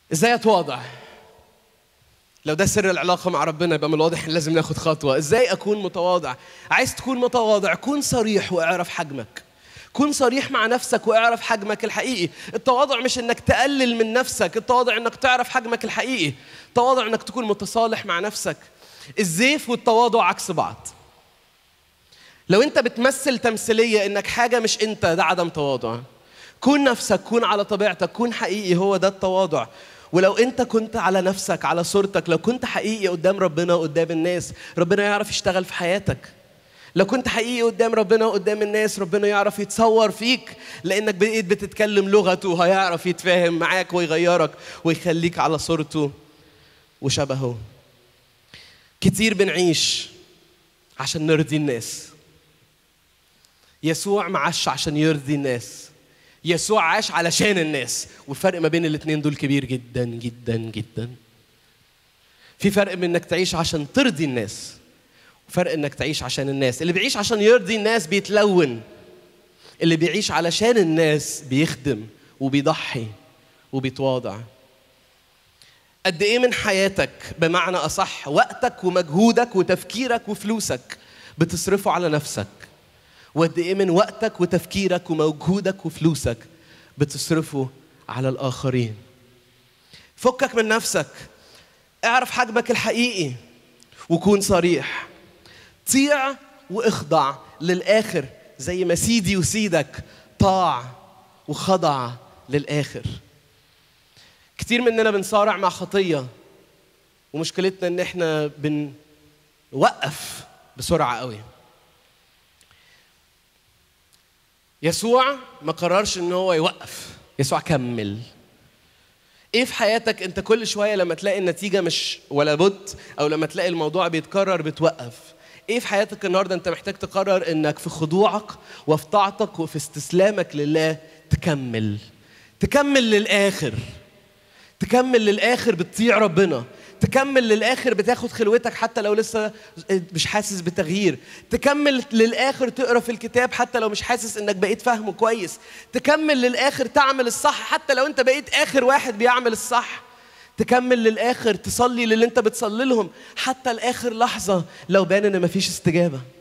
ازاي اتواضع لو ده سر العلاقه مع ربنا يبقى من الواضح ان لازم ناخد خطوه ازاي اكون متواضع عايز تكون متواضع كون صريح واعرف حجمك كون صريح مع نفسك واعرف حجمك الحقيقي التواضع مش انك تقلل من نفسك التواضع انك تعرف حجمك الحقيقي التواضع انك تكون متصالح مع نفسك الزيف والتواضع عكس بعض لو انت بتمثل تمثيليه انك حاجه مش انت ده عدم تواضع كون نفسك كون على طبيعتك كون حقيقي هو ده التواضع ولو انت كنت على نفسك على صورتك لو كنت حقيقي قدام ربنا وقدام الناس ربنا يعرف يشتغل في حياتك لو كنت حقيقي قدام ربنا وقدام الناس ربنا يعرف يتصور فيك لانك بقيت بتتكلم لغته هيعرف يتفاهم معاك ويغيرك ويخليك على صورته وشبهه كتير بنعيش عشان نرضي الناس يسوع ما عاش عشان يرضي الناس يسوع عاش علشان الناس والفرق ما بين الاثنين دول كبير جدا جدا جدا في فرق بين انك تعيش عشان ترضي الناس وفرق انك تعيش عشان الناس اللي بيعيش عشان يرضي الناس بيتلون اللي بيعيش علشان الناس بيخدم وبيضحي وبيتواضع قد ايه من حياتك بمعنى اصح وقتك ومجهودك وتفكيرك وفلوسك بتصرفه على نفسك وقد ايه من وقتك وتفكيرك ومجهودك وفلوسك بتصرفه على الاخرين فكك من نفسك اعرف حجمك الحقيقي وكون صريح طيع واخضع للاخر زي ما سيدي وسيدك طاع وخضع للاخر كتير مننا بنصارع مع خطيه ومشكلتنا ان احنا بنوقف بسرعه قوي يسوع ما قررش ان هو يوقف يسوع كمل ايه في حياتك انت كل شويه لما تلاقي النتيجه مش ولا بد او لما تلاقي الموضوع بيتكرر بتوقف ايه في حياتك النهارده انت محتاج تقرر انك في خضوعك وفي طاعتك وفي استسلامك لله تكمل تكمل للاخر تكمل للاخر بتطيع ربنا تكمل للاخر بتاخد خلوتك حتى لو لسه مش حاسس بتغيير تكمل للاخر تقرا في الكتاب حتى لو مش حاسس انك بقيت فاهمه كويس تكمل للاخر تعمل الصح حتى لو انت بقيت اخر واحد بيعمل الصح تكمل للاخر تصلي للي انت بتصلي لهم حتى لاخر لحظه لو بان ان مفيش استجابه